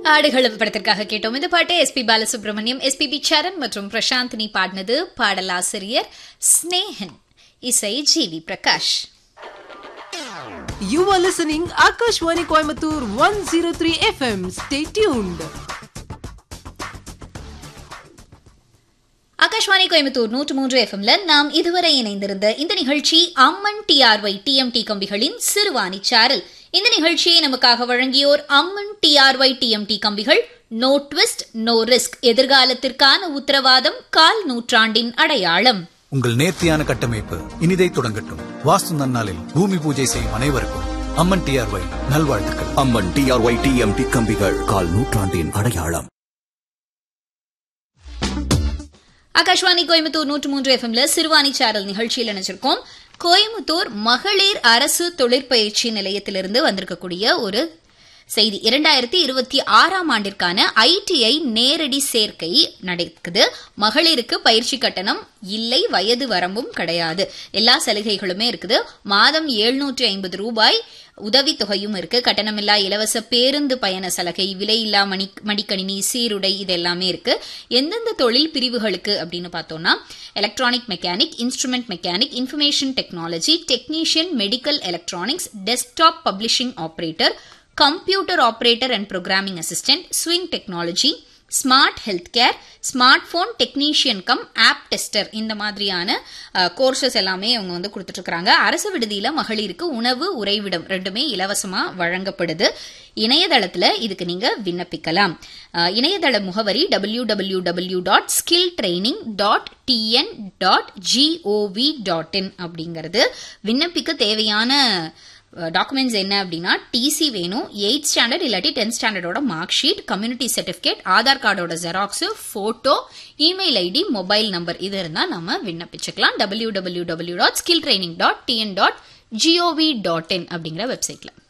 ஆடுகளம் படத்திற்காக கேட்டோம் இந்த பாட்டை எஸ்பி பாலசுப்ரமணியம் எஸ்பிபி சரண் மற்றும் பிரசாந்தினி பாடினது பாடலாசிரியர் ஸ்னேகன் இசை G V Prakash You are listening Akashwani Coimbatore 103 FM. Stay tuned. Akashvani Coimbatore நூற்று மூன்று எஃப்எம்ல நாம் இதுவரை இணைந்திருந்த இந்த நிகழ்ச்சி அம்மன் டிஆர்ஒய் டிஎம்டி கம்பிகளின் சிறுவாணி சாரல் இந்த நிகழ்ச்சியை நமக்காக வழங்கியோர் அம்மன் டிஆர்ஒய் டிஎம்டி கம்பிகள் நோ ட்விஸ்ட் நோ ரிஸ்க் எதிர்காலத்திற்கான உத்தரவாதம் கால் நூற்றாண்டின் அடையாளம் உங்கள் நேர்த்தியான கட்டமைப்பு இனிதை தொடங்கட்டும் வாஸ்து நன்னாளில் பூமி பூஜை செய்யும் அனைவருக்கும் அம்மன் டிஆர்ஒய் நல்வாழ்த்துக்கள் அம்மன் டிஆர்ஒய் டிஎம்டி கம்பிகள் கால் நூற்றாண்டின் அடையாளம் ஆகாஷ்வாணி கோயம்புத்தூர் நூற்று மூன்று எஃப்எம்ல சிறுவாணி சாரல் நிகழ்ச்சியில் நினைச்சிருக்கோம் கோயம்புத்தூர் மகளிர் அரசு தொழிற்பயிற்சி நிலையத்திலிருந்து வந்திருக்கக்கூடிய ஒரு செய்தி இரண்டாயிரத்தி இருபத்தி ஆறாம் ஆண்டிற்கான ஐடிஐ நேரடி சேர்க்கை நடக்குது மகளிருக்கு பயிற்சி கட்டணம் இல்லை வயது வரம்பும் கிடையாது எல்லா சலுகைகளுமே இருக்குது மாதம் எழுநூற்றி ஐம்பது ரூபாய் உதவித்தொகையும் இருக்கு கட்டணமில்லா இலவச பேருந்து பயண சலுகை விலையில்லா மணி மடிக்கணினி சீருடை இது எல்லாமே இருக்கு எந்தெந்த தொழில் பிரிவுகளுக்கு அப்படின்னு பார்த்தோம்னா electronic mechanic instrument mechanic information technology technician medical electronics desktop publishing operator computer operator and programming assistant sewing technology smart health care smart phone technician cum app tester இந்த மாதிரியான கோர்சஸ் எல்லாமே அவங்க வந்து கொடுத்துட்டு இருக்காங்க அரசு விடுதியில மகளிருக்கு உணவு உறைவிடம் ரெண்டுமே இலவசமா வழங்கப்படுது இணையதளத்துல இதுக்கு நீங்க விண்ணப்பிக்கலாம் அஹ், இணையதள முகவரி W W W dot skill training dot TN dot GOV dot in அப்படிங்கிறது விண்ணப்பிக்க தேவையான டாக்குமெண்ட்ஸ் என்ன அப்படின்னா டிசி வேணும் எயிட் ஸ்டாண்டர்ட் இல்லாட்டி டென்த் ஸ்டாண்டர்டோட mark sheet community certificate Aadhaar கார்டோட xerox photo email ID mobile number இது இருந்தால் நம்ம விண்ணப்பிச்சுக்கலாம் W W W dot skill training dot TN dot GOV dot in அப்படிங்கிற வெப்சைட்ல